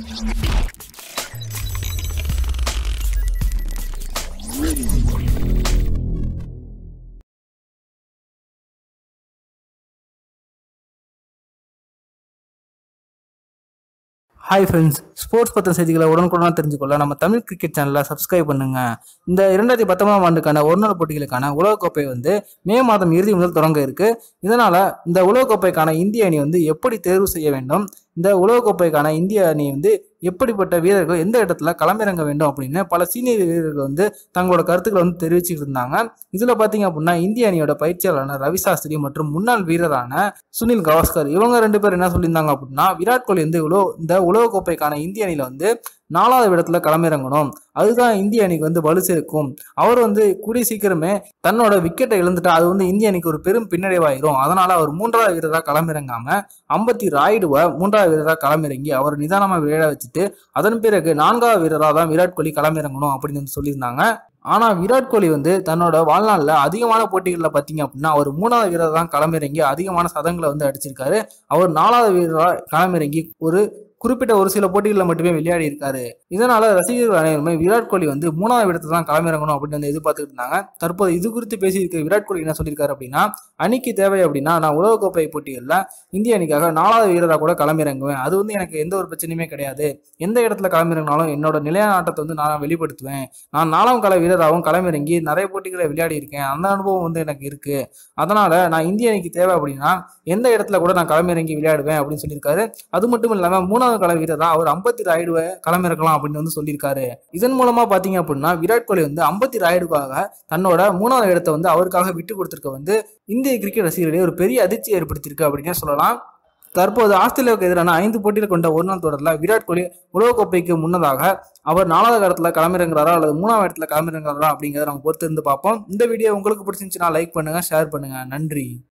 hi friends sports பற்றின செய்திகளை உடனுக்குடனாக தெரிஞ்சுக்கொள்ள நம்ம தமிழ் கிரிக்கெட் சேனலை சப்ஸ்கிரைப் பண்ணுங்க இந்த இரண்டாயிரத்தி பத்தொன்பதாம் ஆண்டுக்கான ஒருநாள் போட்டிகளுக்கான உலகக்கோப்பை வந்து மே மாதம் இறுதி முதல் தொடங்க இருக்கு இதனால இந்த உலகக்கோப்பைக்கான இந்திய அணி வந்து எப்படி தேர்வு செய்ய வேண்டும் இந்த உலகக்கோப்பைக்கான இந்திய அணி வந்து எப்படிப்பட்ட வீரர்கள் எந்த இடத்துல களமிறங்க வேண்டும் அப்படின்னு பல சீனியர் வீரர்கள் வந்து தங்களோட கருத்துக்களை வந்து தெரிவிச்சுட்டு இருந்தாங்க இதுல பாத்தீங்க அப்படின்னா இந்திய அணியோட பயிற்சியாளரான ரவி சாஸ்திரி மற்றும் முன்னாள் வீரரான சுனில் கவாஸ்கர் இவங்க ரெண்டு பேர் என்ன சொல்லியிருந்தாங்க அப்படின்னா விராட் கோலி வந்து உலக இந்த உலகக்கோப்பைக்கான இந்திய அணியில வந்து நாலாவது இடத்துல களமிறங்கணும் அதுதான் இந்திய அணிக்கு வந்து வலு சேர்க்கும் அவர் வந்து கூடிய சீக்கிரமே தன்னோட விக்கெட்டை இழந்துட்டா அது வந்து இந்திய அணிக்கு ஒரு பெரும் பின்னடைவாயிரும் அதனால அவர் மூன்றாவது வீரராக களமிறங்காம அம்பத்தி ராயுடுவை மூன்றாவது வீரராக களமிறங்கி அவர் நிதானமா விளையாட வச்சுட்டு அதன் பிறகு நான்காவது வீரராக தான் விராட் கோலி களமிறங்கணும் அப்படின்னு வந்து சொல்லியிருந்தாங்க ஆனா விராட் கோலி வந்து தன்னோட வாழ்நாளில் அதிகமான போட்டிகளில் பார்த்தீங்க அப்படின்னா அவர் மூணாவது வீரர் தான் களமிறங்கி அதிகமான சதங்களை வந்து அடிச்சிருக்காரு அவர் நாலாவது வீரராக களமிறங்கி ஒரு குறிப்பிட்ட ஒரு சில போட்டிகளில் மட்டுமே விளையாடி இருக்காரு இதனால ரசிகர்கள் அனைவருமே விராட் கோலி வந்து மூணாவது இடத்துல தான் களமிறங்கணும் அப்படின்னு வந்து எதிர்பார்த்துட்டு இருந்தாங்க தற்போது இது குறித்து பேசியிருக்க விராட் கோலி என்ன சொல்லியிருக்காரு அப்படின்னா அணிக்கு தேவை அப்படின்னா நான் உலகக்கோப்பை போட்டிகளில் இந்திய அணிக்காக நாலாவது வீரராக கூட களமிறங்குவேன் அது வந்து எனக்கு எந்த ஒரு பிரச்சனையுமே கிடையாது எந்த இடத்துல களமிறங்கினாலும் என்னோட நிலையான ஆட்டத்தை வந்து நான் வெளிப்படுத்துவேன் நான் நாலாம் கள வீரராகவும் களமிறங்கி நிறைய போட்டிகளை விளையாடி இருக்கேன் அந்த அனுபவம் வந்து எனக்கு இருக்கு அதனால நான் இந்திய அணிக்கு தேவை அப்படின்னா எந்த இடத்துல கூட நான் களமிறங்கி விளையாடுவேன் அப்படின்னு சொல்லியிருக்காரு அது மட்டும் இல்லாமல் மூணாவது கள வீரரா அவர் ஐம்பத்தி ராயுடுவை களமிறக்கலாம் அப்படின்னு வந்து சொல்லியிருக்காரு இதன் மூலமா பாத்தீங்க அப்படின்னா விராட் கோலி வந்து ஐம்பத்தி ராயுடுக்காக தன்னோட மூணாவது இடத்தை வந்து அவருக்காக விட்டு கொடுத்திருக்க வந்து இந்திய கிரிக்கெட் ரசிகர்களிடையே ஒரு பெரிய அதிர்ச்சி ஏற்படுத்தியிருக்கு அப்படின்னே சொல்லலாம் தற்போது ஆஸ்திரேலியாவுக்கு எதிரான ஐந்து போட்டியில் கொண்ட ஒரு நாள் தொடரில் விராட் கோலி உலகக்கோப்பைக்கு முன்னதாக அவர் நாலாவது இடத்துல களமிறங்குறாரா அல்லது மூணாவது இடத்துல களமிறங்குறாரா அப்படிங்கிறத நம்ம பொறுத்து இருந்து பார்ப்போம் இந்த வீடியோ உங்களுக்கு பிடிச்சிருந்துச்சுன்னா லைக் பண்ணுங்க ஷேர் பண்ணுங்க நன்றி